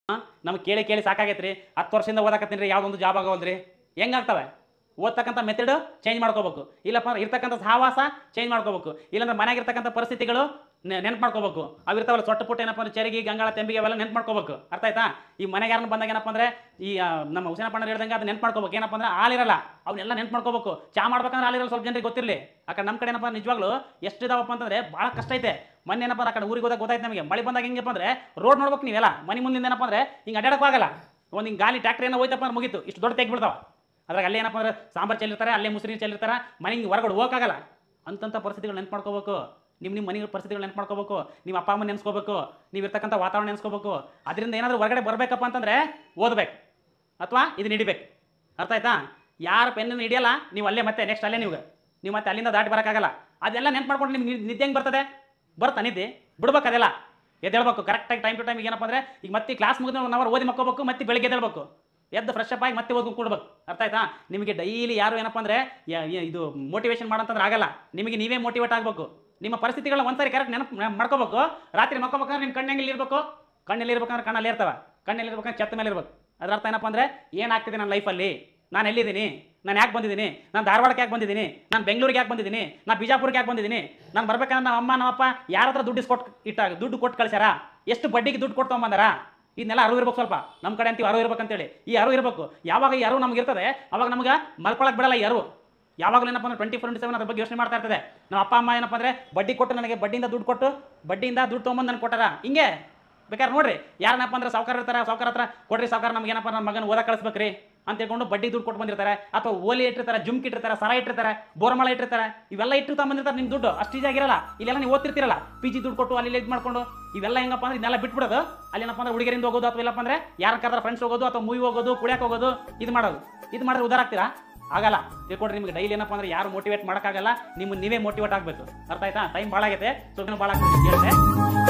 ನಮ್ಗೆ ಕೇಳಿ ಕೇಳಿ ಸಾಕಾಗೈತ್ರಿ ಹತ್ತು ವರ್ಷದಿಂದ ಓದಾಕತ್ತೀನಿ ರೀ ಯಾವುದೊಂದು ಜಾಬ್ ಆಗೋಲ್ರಿ ಹೆಂಗಾಗ್ತವೆ ಓದ್ತಕ್ಕಂಥ ಮೆಥಡ್ ಚೇಂಜ್ ಮಾಡ್ಕೋಬೇಕು ಇಲ್ಲಪ್ಪ ಅಂದ್ರೆ ಇರ್ತಕ್ಕಂಥ ಸಹವಾಸ ಚೇಂಜ್ ಮಾಡ್ಕೋಬೇಕು ಇಲ್ಲಾಂದ್ರೆ ಮನೆಯಾಗ ಇರ್ತಕ್ಕಂಥ ಪರಿಸ್ಥಿತಿಗಳು ನೆನ್ಪು ಮಾಡ್ಕೋಬೇಕು ಅವಿರ್ತಾವಲ್ಲ ಸೊಟ್ಟ ಪುಟ್ಟ ಏನಪ್ಪ ಅಂದ್ರೆ ಚರಿಗೆ ಗಂಗಾಳ ತೆಂಬಿಗೆ ಅವೆಲ್ಲ ನೆನ್ಪು ಮಾಡ್ಕೋಬೇಕು ಅರ್ಥ ಆಯ್ತಾ ಈ ಮನೆಗೆ ಯಾರನ್ನ ಬಂದಾಗ ಏನಪ್ಪ ಅಂದ್ರೆ ಈ ಆ, ನಮ್ಮ ಹುಸೇನಪ್ಪಣ್ಣ ಹೇಳ್ದಂಗೆ ಅದು ನೆನ್ಪು ಮಾಡ್ಕೋಬೇಕು ಏನಪ್ಪ ಅಂದ್ರೆ ಹಾಲಿರಲ್ಲ ಅವನ್ನೆಲ್ಲ ನೆನ್ಪು ಮಾಡ್ಕೋಬೇಕು ಚಾ ಮಾಡ್ಬೇಕಂದ್ರೆ ಹಾಲಿರಲ್ಲ ಸ್ವಲ್ಪ ಜನರಿಗೆ ಗೊತ್ತಿರಲಿ ಆ ಕಡೆ ನಮ್ಮ ಕಡೆ ಏನಪ್ಪ ನಿಜವಾಗ್ಲೂ ಎಷ್ಟು ಇದಾವಪ್ಪ ಅಂತಂದ್ರೆ ಭಾಳ ಕಷ್ಟ ಐತೆ ಮೊನ್ನೆ ಏನಪ್ಪ ಅಂದ್ರೆ ಆ ಕಡೆ ಊರಿಗೆ ಹೋದಾಗ ಗೊತ್ತಾಯ್ತು ನಮಗೆ ಮಳೆ ಬಂದಾಗ ಹೆಂಗಪ್ಪ ಅಂದ್ರೆ ರೋಡ್ ನೋಡ್ಬೇಕು ನೀವೆಲ್ಲ ಮನೆ ಮುಂದಿಂದ ಏನಪ್ಪ ಅಂದ್ರೆ ಹಿಂಗೆ ಅಡ್ಡಾಡಕ್ಕಾಗಲ್ಲ ಒಂದು ಹಿಂಗೆ ಗಾಲಿ ಟ್ಯಾಕ್ಟ್ರಿ ಏನೋ ಹೋಯ್ತಪ್ಪ ಅಂದ್ರೆ ಮುಗೀತು ಇಷ್ಟು ದೊಡ್ಡ ತೆಗ್ಬಿಡ್ತಾವ ಅದ್ರಾಗ ಅಲ್ಲೇ ಏನಪ್ಪ ಅಂದ್ರೆ ಸಾಂಬಾರು ಚೆಲ್ಲಿರ್ತಾರೆ ಅಲ್ಲೇ ಮುಸ್ರಿ ಚೆಲ್ಲಿರ್ತಾರೆ ಮನೆಗೆ ಹೊರಗಡೆ ಹೋಗಕ್ಕಾಗಲ್ಲ ಅಂತಂಥ ಪರಿಸ್ಥಿತಿಗಳು ನೆನ್ಪು ಮಾಡ್ಕೋಬೇಕು ನಿಮ್ಮ ನಿಮ್ಮ ಮನೆ ಪರಿಸ್ಥಿತಿಗಳು ನೆನ್ಪು ಮಾಡ್ಕೋಬೇಕು ನಿಮ್ಮ ಅಪ್ಪ ಅಮ್ಮ ನೆನೆಸ್ಕೋಬೇಕು ನೀವು ಇರ್ತಕ್ಕಂಥ ವಾತಾವರಣ ನೆನೆಸ್ಕೋಬೇಕು ಅದರಿಂದ ಏನಾದರೂ ಹೊರಗಡೆ ಬರಬೇಕಪ್ಪ ಅಂತಂದರೆ ಓದಬೇಕು ಅಥವಾ ಇದನ್ನ ಹಿಡಿಬೇಕು ಅರ್ಥ ಆಯ್ತಾ ಯಾರ ಪೆನ್ನನ್ನು ಹಿಡಿಯಲ್ಲ ನೀವು ಅಲ್ಲೇ ಮತ್ತೆ ನೆಕ್ಸ್ಟ್ ಅಲ್ಲೇ ನೀವು ನೀವು ಮತ್ತೆ ಅಲ್ಲಿಂದ ದಾಟಿ ಬರೋಕ್ಕಾಗಲ್ಲ ಅದೆಲ್ಲ ನೆನ್ಪು ಮಾಡ್ಕೊಂಡು ನಿಮ್ಗೆ ನಿದ್ದೆ ಹೆಂಗೆ ಬರ್ತದೆ ಬರ್ತಾ ನಿದ್ದೆ ಬಿಡ್ಬೇಕು ಅದೆಲ್ಲ ಎದ್ದೇಳ್ಬೇಕು ಕರೆಕ್ಟಾಗಿ ಟೈಮ್ ಟು ಟೈಮ್ ಏನಪ್ಪ ಅಂದರೆ ಈಗ ಮತ್ತೆ ಕ್ಲಾಸ್ ಮುಗಿದ ಒನ್ ಅವರ್ ಓದಿ ಮಕ್ಕೋಬೇಕು ಮತ್ತೆ ಬೆಳಗ್ಗೆ ಎದ್ದೇಳ್ಬೇಕು ಎದ್ದು ಫ್ರೆಶ್ ಅಪ್ ಆಗಿ ಮತ್ತೆ ಓದ್ಕೊಂಡು ಕೊಡ್ಬೇಕು ಅರ್ಥ ಆಯ್ತಾ ನಿಮಗೆ ಡೈಲಿ ಯಾರು ಏನಪ್ಪ ಅಂದರೆ ಇದು ಮೋಟಿವೇಶನ್ ಮಾಡಂತಂದ್ರೆ ಆಗಲ್ಲ ನಿಮಗೆ ನೀವೇ ಮೋಟಿವೇಟ್ ಆಗಬೇಕು ನಿಮ್ಮ ಪರಿಸ್ಥಿತಿಗಳನ್ನ ಒಂದ್ಸರಿ ಕರೆಕ್ಟ್ ನೆನಪು ಮಾಡ್ಕೋಬೇಕು ರಾತ್ರಿ ಮಕ್ಕೋಬೇಕಂದ್ರೆ ನಿಮ್ಮ ಕಣ್ಣೆಲ್ಲಿ ಇರಬೇಕು ಕಣ್ಣಲ್ಲಿ ಇರ್ಬೇಕಂದ್ರೆ ಕಣ್ಣಲ್ಲಿ ಇರ್ತಾವ ಕಣ್ಣಲ್ಲಿ ಇರ್ಬೇಕಂದ್ರೆ ಛತ್ತ ಮೇಲೆ ಇರ್ಬೇಕು ಅದ್ರ ಅರ್ಥ ಏನಪ್ಪ ಅಂದರೆ ಏನಾಗ್ತಿದೆ ನನ್ನ ಲೈಫಲ್ಲಿ ನಾನು ಎಲ್ಲಿದ್ದೀನಿ ನಾನು ಯಾಕೆ ಬಂದಿದ್ದೀನಿ ನಾನು ಧಾರವಾಡಕ್ಕೆ ಯಾಕೆ ಬಂದಿದ್ದೀನಿ ನಾನು ಬೆಂಗಳೂರಿಗೆ ಯಾಕೆ ಬಂದಿದ್ದೀನಿ ನಾನು ಬಿಜಾಪುರಕ್ಕೆ ಯಾಕೆ ಬಂದಿದ್ದೀನಿ ನಾನು ಬರ್ಬೇಕಂದ್ರೆ ನಮ್ಮ ಅಮ್ಮ ನಮ್ಮ ಅಪ್ಪ ಯಾರ ಹತ್ರ ದುಡ್ಡು ಕೊಟ್ಟು ಇಟ್ಟಾಗ ದುಡ್ಡು ಕೊಟ್ಟು ಕಳ್ಸ್ಯಾರ ಎಷ್ಟು ಬಡ್ಡಿಗೆ ದುಡ್ಡು ಕೊಟ್ಟು ಬಂದಾರ ಇದನ್ನೆಲ್ಲ ಅರಿವು ಇರ್ಬೇಕು ಸ್ವಲ್ಪ ನಮ್ಮ ಕಡೆ ಅಂತೀವಿ ಅರಿವು ಇರ್ಬೇಕಂತೇಳಿ ಈ ಅರಿವು ಇರಬೇಕು ಯಾವಾಗ ಈ ಅರಿವು ನಮ್ಗೆ ಇರ್ತದೆ ಅವಾಗ ನಮ್ಗೆ ಮಲ್ಕೊಳಕ್ಕೆ ಬಿಡಲ್ಲ ಈ ಅರಿವು ಯಾವಾಗಲೂ ಏನಪ್ಪ ಅಂದ್ರೆ ಟ್ವೆಂಟಿ ಫೋರ್ ಇಂಟು ಸೆವೆನ್ ಅದ್ರ ಬಗ್ಗೆ ಯೋಚನೆ ಮಾಡ್ತಾ ಇರ್ತದೆ ನಮ್ಮ ಅಪ್ಪ ಅಮ್ಮ ಏನಪ್ಪ ಅಂದರೆ ಬಡ್ಡಿ ಕೊಟ್ಟು ನನಗೆ ಬಡ್ಡಿಯಿಂದ ದುಡ್ಡು ಕೊಟ್ಟು ಬಡ್ಡಿಯಿಂದ ದುಡ್ಡು ತೊಗೊಂಬಂದು ನನಗೆ ಕೊಟ್ಟಾರ ಹಿಂಗೆ ಬೇಕಾದ್ರೆ ನೋಡ್ರಿ ಯಾರನ್ನಪ್ಪ ಅಂದ್ರೆ ಸಾವುಕಾರ ಇರ್ತಾರೆ ಸಾವುಕಾರ ಹತ್ರ ಕೊಡ್ರಿ ಸಾವುಕಾರ ನಮ್ಗೆ ಏನಪ್ಪ ನನ್ನ ಮಗನ ಓದ ಕಳಿಸ್ಬೇಕ್ರಿ ಅಂತ ಹೇಳ್ಕೊಂಡು ಬಡ್ಡಿ ದುಡ್ಡು ಕೊಟ್ಟು ಬಂದಿರ್ತಾರೆ ಅಥವಾ ಓಲಿ ಇಟ್ಟಿರ್ತಾರೆ ಜುಮ್ಕಿ ಇಟ್ಟಿರ್ತಾರೆ ಸರ ಇಟ್ಟಿರ್ತಾರೆ ಬೋರ್ಮಳ ಇಟ್ಟಿರ್ತಾರೆ ಇವೆಲ್ಲ ಇಟ್ಟು ಬಂದಿರ್ತಾರೆ ನಿಮ್ಮ ದುಡ್ಡು ಅಷ್ಟು ಈಜಿ ಆಗಿರಲ್ಲ ಇಲ್ಲೆಲ್ಲ ನೀವು ಓದ್ತಿರ್ತಿರಲ್ಲ ಪಿ ಜಿ ದುಡ್ಡು ಕೊಟ್ಟು ಅಲ್ಲಿ ಇದು ಮಾಡ್ಕೊಂಡು ಇವೆಲ್ಲ ಹೆಂಗಪ್ಪ ಅಂದ್ರೆ ಇದನ್ನೆಲ್ಲ ಬಿಟ್ಬಿಡೋದು ಅಲ್ಲಿ ಏನಪ್ಪ ಅಂದ್ರೆ ಹುಡುಗರಿಂದ ಹೋಗೋದು ಅಥವಾ ಇಲ್ಲಪ್ಪ ಅಂದ್ರೆ ಯಾರ ಕರ್ತಾರೆ ಫ್ರೆಂಡ್ಸ್ ಹೋಗೋದು ಅಥವಾ ಮೂವಿ ಹೋಗೋದು ಕುಡಿಯಕ್ಕೆ ಹೋಗೋದು ಇದು ಮಾಡೋದು ಇದು ಮಾಡಿದ್ರೆ ಉದಾರ ಆಗ್ತೀರಾ ಆಗಲ್ಲ ತಿಳ್ಕೊಡ್ರಿ ನಿಮ್ಗೆ ಡೈಲಿ ಏನಪ್ಪ ಅಂದ್ರೆ ಯಾರು ಮೋಟಿವೇಟ್ ಮಾಡೋಕ್ಕಾಗಲ್ಲ ನಿಮ್ಮ ನೀವೇ ಮೋಟಿವೇಟ್ ಆಗಬೇಕು ಅರ್ಥ ಆಯ್ತಾ ಟೈಮ್ ಭಾಳ ಆಗೈತೆ ಸ್ವಲ್ಪ ಭಾಳ ಆಗ್ತದೆ